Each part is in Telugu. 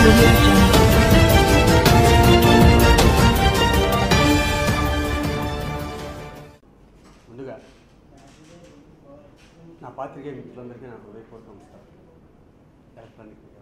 audio jungle. ముందుగా నా పాత్రికేయ మిత్రులందరికీ నా హృదయపూర్వక నమస్కారం ఎలక్ట్రానిక్ మీడియా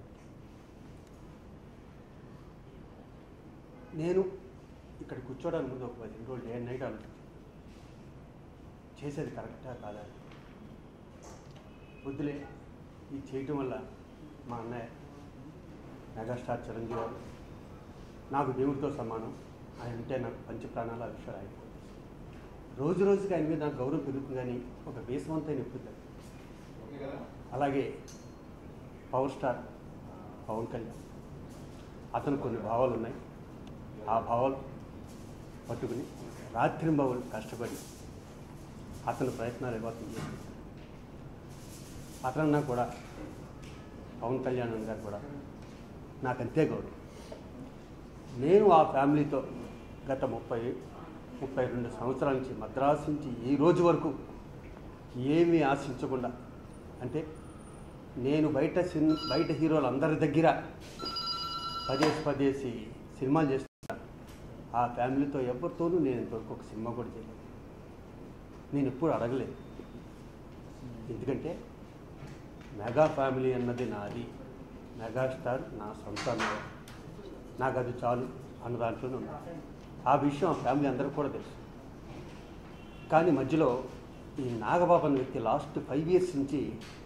నేను ఇక్కడ కూర్చోడానికి ముందు ఒక పది రోజులు డే అండ్ నైట్ ఆలోచించాను చేసేది కరెక్టా కాదా అని. వద్దులే ఇది చేయటం వల్ల మా అన్నయ్య మెగాస్టార్ చిరంజీవి గారు నాకు దేవుడితో సమానం ఆయన అంటే నాకు పంచ ప్రాణాలు ఆ విషయాలు ఆయన రోజు రోజుకి ఆయన మీద నాకు గౌరవం పెరుగుతుంది కానీ ఒక బేసవంతైన ఎప్పుడు అలాగే పవర్ స్టార్ పవన్ కళ్యాణ్ అతను కొన్ని భావాలు ఉన్నాయి ఆ భావాలు పట్టుకుని రాత్రింబవలు కష్టపడి అతని ప్రయత్నాలు ఇవ్వతం చేసి అతనన్నా కూడా పవన్ కళ్యాణ్ అన్న గారు కూడా నాకు అంతే గౌరవం నేను ఆ ఫ్యామిలీతో గత ముప్పై ముప్పై రెండు సంవత్సరాల నుంచి మద్రాసు నుంచి ఈ రోజు వరకు ఏమీ ఆశించకుండా అంటే నేను బయట సిన్ బయట హీరోలు అందరి దగ్గర పదేసి పదేసి సినిమాలు చేస్తున్నా ఆ ఫ్యామిలీతో ఎవరితోనూ నేను ఇంతవరకు ఒక సినిమా కూడా చేయలేదు నేను ఎప్పుడు అడగలేదు ఎందుకంటే మెగా ఫ్యామిలీ అన్నది నాది మెగాస్టార్ నా సొంత అన్నయ్య. నాకు అది చాలు అన్న దాంట్లోనే ఉన్నా ఆ విషయం ఆ ఫ్యామిలీ అందరికీ కూడా తెలుసు కానీ మధ్యలో ఈ నాగబాబు అనే వ్యక్తి లాస్ట్ ఫైవ్ ఇయర్స్ నుంచి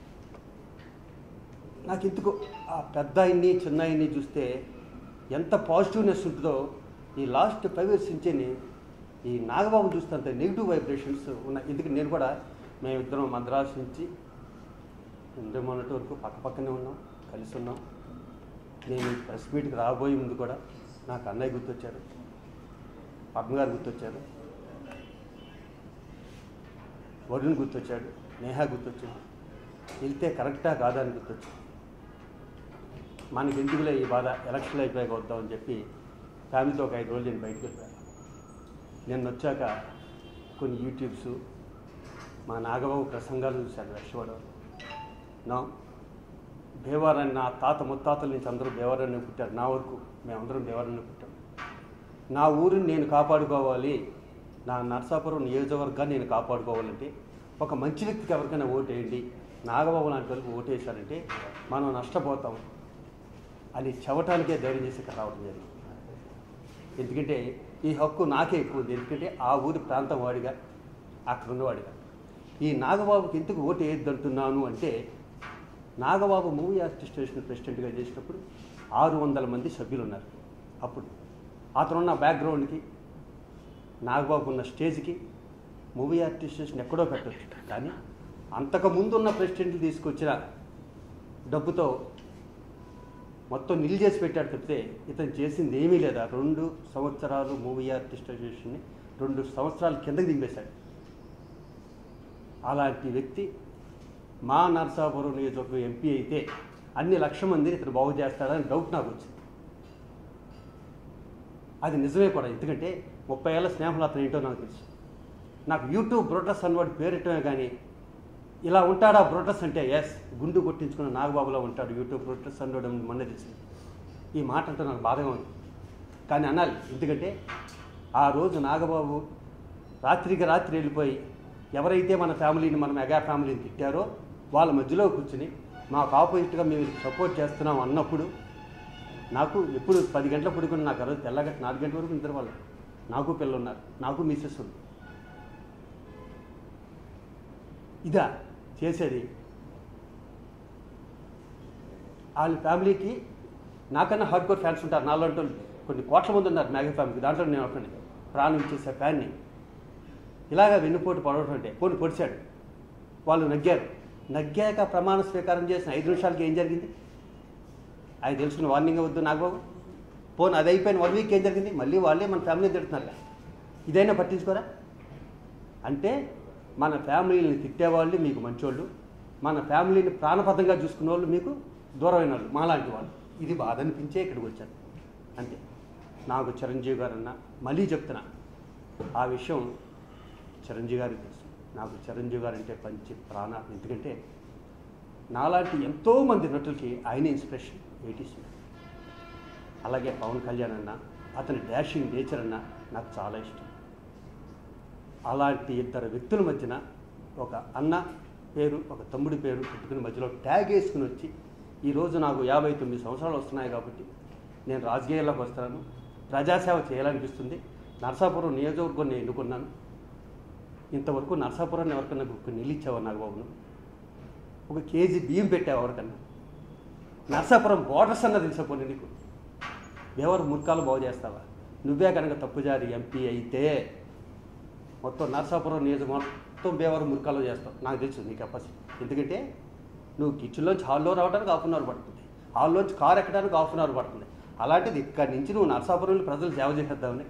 నాకు ఎందుకు ఆ పెద్ద ఆయన్ని చిన్న ఆయన్ని చూస్తే ఎంత పాజిటివ్నెస్ ఉంటుందో ఈ లాస్ట్ ఫైవ్ ఇయర్స్ నుంచి ఈ నాగబాబు చూస్తే అంత నెగిటివ్ వైబ్రేషన్స్ ఉన్నాయి ఎందుకంటే నేను కూడా మేమిద్దరం మద్రాసు నుంచి ఇంటి మొన్నటి వరకు పక్క పక్కనే ఉన్నాం కలిసి ఉన్నాం నేను ప్రెస్ మీట్కి రాబోయే ముందు కూడా నాకు అన్నయ్య గుర్తొచ్చారు పద్మ గారు గుర్తొచ్చారు వరుణ్ గుర్తొచ్చాడు నేహా గుర్తొచ్చాడు వెళ్తే కరెక్టా కాదా అని గుర్తొచ్చాడు మనకి ఎందుకులే ఈ బాధ ఎలక్షన్లు అయిపోయాక వద్దామని చెప్పి ఫ్యామిలీతో ఒక ఐదు రోజులు నేను బయటకు వెళ్ళాను నేను వచ్చాక కొన్ని యూట్యూబ్స్ మా నాగబాబు ప్రసంగాలు చూశాను లక్ష్మణరావు నా భీమవరాన్ని నా తాత ముత్తాతల నుంచి అందరూ భీమవరాన్ని పుట్టారు నా వరకు మేమందరం భీమవరాన్ని పుట్టాం నా ఊరిని నేను కాపాడుకోవాలి నా నర్సాపురం నియోజకవర్గాన్ని నేను కాపాడుకోవాలంటే ఒక మంచి వ్యక్తికి ఎవరికైనా ఓటేయండి నాగబాబు లాంటి వాళ్ళకి ఓటేశారంటే మనం నష్టపోతాం అని చెవటానికే ధైర్యం చేసి ఇక్కడ రావడం జరిగింది ఎందుకంటే ఈ హక్కు నాకే ఎక్కువ ఉంది ఎందుకంటే ఆ ఊరి ప్రాంతం వాడిగా అక్కడ ఉన్నవాడిగా ఈ నాగబాబుకి ఎందుకు ఓటు వేయద్దంటున్నాను అంటే నాగబాబు మూవీ అసోసియేషన్ ప్రెసిడెంట్గా చేసినప్పుడు ఆరు వందల మంది సభ్యులు ఉన్నారు అప్పుడు అతనున్న బ్యాక్గ్రౌండ్కి నాగబాబు ఉన్న స్టేజ్కి మూవీ ఆర్టిస్టేషన్ ఎక్కడో పెట్టచ్చు కానీ అంతకుముందు ఉన్న ప్రెసిడెంట్లు తీసుకొచ్చిన డబ్బుతో మొత్తం నిల్ చేసి పెట్టాడు తప్పితే ఇతను చేసింది ఏమీ లేదా రెండు సంవత్సరాలు మూవీ ఆర్టిస్ట్ అసోసియేషన్ని రెండు సంవత్సరాల కిందకి దింపేశాడు అలాంటి వ్యక్తి మా నరసాపురం నియోజకవర్గం ఎంపీ అయితే అన్ని లక్ష మందిని ఇతను బాగు చేస్తాడని డౌట్ నాకు వచ్చింది అది నిజమే కూడా ఎందుకంటే ముప్పై ఏళ్ళ స్నేహంలో అతను ఏంటో నాకు తెలుసు నాకు యూట్యూబ్ బ్రోటస్ అన్నవాడు పేరెట్టమే కానీ ఇలా ఉంటాడా బ్రోటస్ అంటే ఎస్ గుండు కొట్టించుకున్న నాగబాబులో ఉంటాడు యూట్యూబ్ బ్రోటస్ అన్నవాడు మొన్న తెలిసింది ఈ మాట అంటే నాకు బాధగా ఉంది కానీ అనాలి ఎందుకంటే ఆ రోజు నాగబాబు రాత్రికి రాత్రి వెళ్ళిపోయి ఎవరైతే మన ఫ్యామిలీని మన మెగా ఫ్యామిలీని తిట్టారో వాళ్ళ మధ్యలో కూర్చుని మాకు ఆపోజిట్గా మేము సపోర్ట్ చేస్తున్నాం అన్నప్పుడు నాకు ఎప్పుడు పది గంటల పడుకుని నాకు ఆ రోజు తెల్లగట్ట నాలుగు గంటల వరకు నిద్ర వాళ్ళు నాకు పిల్లలు ఉన్నారు నాకు మిస్సెస్ ఉంది ఇదా చేసేది వాళ్ళ ఫ్యామిలీకి నాకన్నా హార్డ్ కోర్ ఫ్యాన్స్ ఉంటారు నాలుగు కొన్ని కోట్ల మంది ఉన్నారు మ్యాగీ ఫ్యామిలీకి దాంట్లో నేను ఒకటి ప్రాణం ఇచ్చేసే ఫ్యాన్ని ఇలాగ వెన్నుపోటు పడవటం అంటే పోటీ పొడిచాడు వాళ్ళు నగ్గారు నగ్గాక ప్రమాణ స్వీకారం చేసిన ఐదు నిమిషాలకి ఏం జరిగింది అది తెలుసుకుని వార్నింగ్ వద్దు నాగబాబు పోను అది అయిపోయిన వన్ వీక్ ఏం జరిగింది మళ్ళీ వాళ్ళే మన ఫ్యామిలీ తిడుతున్నారు ఇదైనా పట్టించుకోరా అంటే మన ఫ్యామిలీని తిట్టేవాళ్ళు మీకు మంచోళ్ళు మన ఫ్యామిలీని ప్రాణపదంగా చూసుకునే వాళ్ళు మీకు దూరమైన వాళ్ళు మాలాంటి వాళ్ళు ఇది బాధ అనిపించే ఇక్కడికి వచ్చాను అంతే నాకు చిరంజీవి గారు అన్న మళ్ళీ చెప్తున్నా ఆ విషయం చిరంజీవి గారికి తెలుసు నాకు చిరంజీవి గారు అంటే పంచి ప్రాణ ఎందుకంటే నాలాంటి ఎంతోమంది నటులకి ఆయన ఇన్స్పిరేషన్ ఎయిటీస్ అలాగే పవన్ కళ్యాణ్ అన్న అతని డాషింగ్ నేచర్ అన్న నాకు చాలా ఇష్టం అలాంటి ఇద్దరు వ్యక్తుల మధ్యన ఒక అన్న పేరు ఒక తమ్ముడి పేరు పెట్టుకుని మధ్యలో ట్యాగ్ వేసుకుని వచ్చి ఈరోజు నాకు యాభై తొమ్మిది సంవత్సరాలు వస్తున్నాయి కాబట్టి నేను రాజకీయాల్లోకి వస్తున్నాను ప్రజాసేవ చేయాలనిపిస్తుంది నరసాపురం నియోజకవర్గాన్ని ఎన్నుకున్నాను ఇంతవరకు నరసాపురాన్ని ఎవరికన్నా ఒక నిలిచావు నాగబాబును ఒక కేజీ బియ్యం పెట్టావు ఎవరికన్నా నరసాపురం బోర్డర్స్ అన్న తెలిసిపోయి నీకు ఎవరు ముర్కాలు బాగు చేస్తావా నువ్వే కనుక తప్పుజారి ఎంపీ అయితే మొత్తం నరసాపురం నియోజక మొత్తం బేవరం మురికాలో చేస్తావు నాకు తెలుసు నీ కెపాసిటీ ఎందుకంటే నువ్వు కిచెన్లోంచి హాల్లో రావడానికి హాఫ్ అన్ అవర్ పడుతుంది హాల్లోంచి కార్ ఎక్కడానికి హాఫ్ అన్ అవర్ పడుతుంది అలాంటిది ఇక్కడి నుంచి నువ్వు నరసాపురంలో ప్రజలు సేవ చేసేద్దామని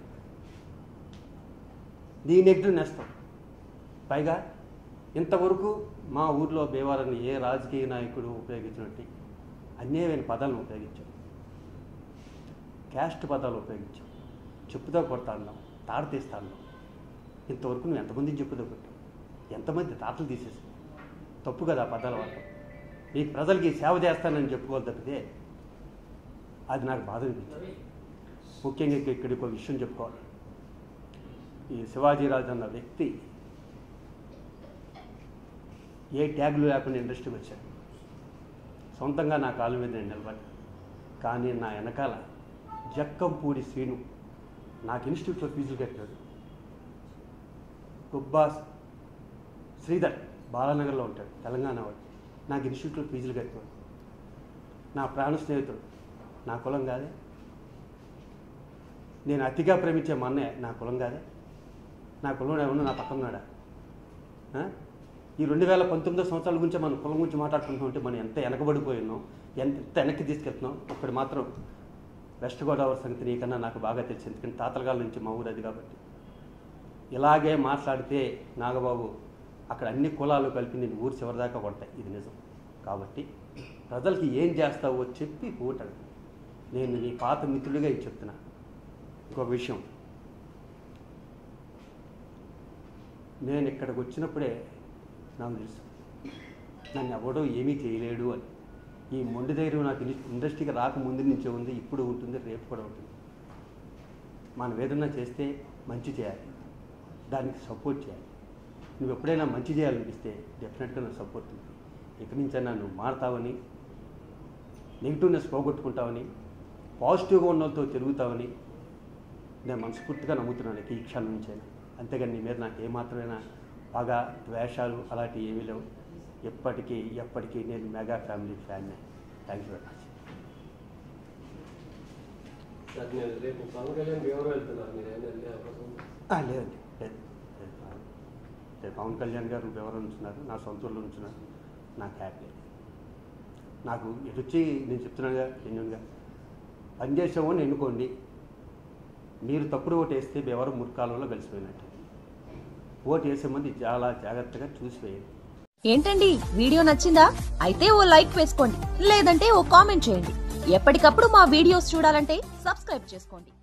నీ నెగ్గు నేస్తావు పైగా ఇంతవరకు మా ఊర్లో బేవారాన్ని ఏ రాజకీయ నాయకుడు ఉపయోగించినట్టు అన్యాయమైన పదాలను ఉపయోగించాం క్యాస్ట్ పదాలు ఉపయోగించాం చెప్పుతో కొడతా అన్నాం తాడు తీస్తా అన్నాం ఇంతవరకు నువ్వు ఎంతమందిని చెప్పుతో కొట్టావు ఎంతమంది తాటలు తీసేసావు తప్పు కదా ఆ పదాలు వాడటం నీకు ప్రజలకి సేవ చేస్తానని చెప్పుకోవాలి తప్పితే అది నాకు బాధ అనిపించింది ముఖ్యంగా ఇక్క- ఇక్కడికి ఒక విషయం చెప్పుకోవాలి ఈ శివాజీరాజు అన్న వ్యక్తి ఏ ట్యాగులు లేకుండా ఇండస్ట్రీకి వచ్చాడు సొంతంగా నా కాళ్ళ మీద నేను నిలబడ్డా కానీ నా వెనకాల జక్కంపూడి శ్రీను నాకు ఇన్స్టిట్యూట్లో ఫీజులు కట్టాడు గుబ్బాస్ శ్రీధర్ బాలానగర్లో ఉంటాడు తెలంగాణ వాడు నాకు ఇన్స్టిట్యూట్లో ఫీజులు కట్టాడు నా ప్రాణ స్నేహితుడు నా కులం కాదే నేను అతిగా ప్రేమించే మా అన్నయ్య నా కులం కాదే నా కులం ఏమన్నా నా పక్కన ఉన్నాడా ఆ? ఈ రెండు వేల పంతొమ్మిదో సంవత్సరాల గురించి మనం కులం గురించి మాట్లాడుకుంటున్నాం అంటే మనం ఎంత వెనకబడిపోయి ఉన్నాం ఎంత ఎంత వెనక్కి తీసుకెళ్తున్నాం ఒకటి మాత్రం వెస్ట్ గోదావరి సంగతి నీకన్నా నాకు బాగా తెలుసు ఎందుకంటే తాతలగాల నుంచి మా ఊరు అది కాబట్టి ఇలాగే మాట్లాడితే నాగబాబు అక్కడ అన్ని కులాలు కలిపి నేను ఊరు చివరిదాకా కొడతాయి ఇది నిజం కాబట్టి ప్రజలకి ఏం చేస్తావో చెప్పి ఓటడు నేను నీ పాత మిత్రుడిగా ఇది చెప్తున్నా ఇంకొక విషయం నేను ఇక్కడికి వచ్చినప్పుడే నాకు తెలుసు నన్ను ఎవడో ఏమీ చేయలేడు అని ఈ మొండి ధైర్యం నాకు ఇన్- ఇండస్ట్రీకి రాక ముందు నుంచే ఉంది ఇప్పుడు ఉంటుంది రేపు కూడా ఉంటుంది మనం ఏదన్నా చేస్తే మంచి చేయాలి దానికి సపోర్ట్ చేయాలి నువ్వు ఎప్పుడైనా మంచి చేయాలనిపిస్తే డెఫినెట్గా నాకు సపోర్ట్ ఉంది ఇక్కడి నుంచైనా నువ్వు మారుతావని నెగిటివ్నెస్ పోగొట్టుకుంటావని పాజిటివ్గా ఉన్న వాళ్ళతో తిరుగుతావని నేను మనస్ఫూర్తిగా నమ్ముతున్నాను ఈ క్షణం నుంచైనా అంతేగాని నీ మీద నాకు ఏమాత్రమైనా బాగా ద్వేషాలు అలాంటివి ఏమీ లేవు ఎప్పటికీ ఎప్పటికీ నేను mega family fan thank you very much sir నేను రేపు పవన్ కళ్యాణ్ ఎవరు వెళ్తున్నారు మీరు ఏమైనా వెళ్ళే అవకాశం ఉందా? ఆ, లేదండి లేదు లేదు. లేదు, పవన్ కళ్యాణ్ గారు ఎవరు ఉంచున్నారు నా సొంత ఊళ్ళో ఉంచున్నారు నాకు హ్యాపీ లేదు నాకు ఎటు వచ్చి నేను చెప్తున్నానుగా జెన్యున్గా పనిచేసామని ఎన్నుకోండి మీరు తప్పుడు ఓటు వేస్తే ఎవరు మురికాలంలో కలిసిపోయినట్టు ఓటు వేసే మంది చాలా జాగ్రత్తగా చూసి వేయండి ఏంటండి వీడియో నచ్చిందా అయితే ఓ లైక్ వేసుకోండి లేదంటే ఓ కామెంట్ చేయండి ఎప్పటికప్పుడు మా వీడియోస్ చూడాలంటే సబ్స్క్రైబ్ చేసుకోండి